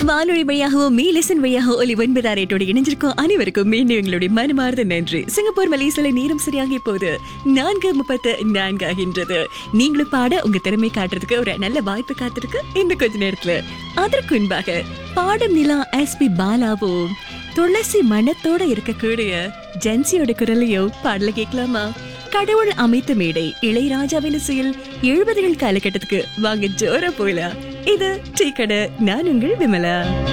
வானொலி வழியாகவோ me lesson வழியாக ஒலி ஒன்பதாம் ரேட்டோடு இணைஞ்சிருக்கோம் அனைவருக்கும் மீண்டும் எங்களுடைய மனமார்ந்த நன்றி சிங்கப்பூர் மலேசியில நேரம் சரியாக இப்போது நான்கு முப்பத்து நான்கு ஆகின்றது நீங்களும் பாட உங்க திறமை காட்டுறதுக்கு ஒரு நல்ல வாய்ப்பு காத்திருக்கு இந்த கொஞ்ச நேரத்துல அதற்கு முன்பாக பாடும் நிலா எஸ் பி பாலாவும் துளசி மனத்தோட இருக்கக்கூடிய ஜென்சியோட குரலையோ பாடல கேட்கலாமா கடவுள் அமைத்த மேடை இளையராஜாவின் இசையில் எழுபதுகள் காலகட்டத்துக்கு வாங்க ஜோர போயில இது டீ கடை நான் உங்கள் விமலா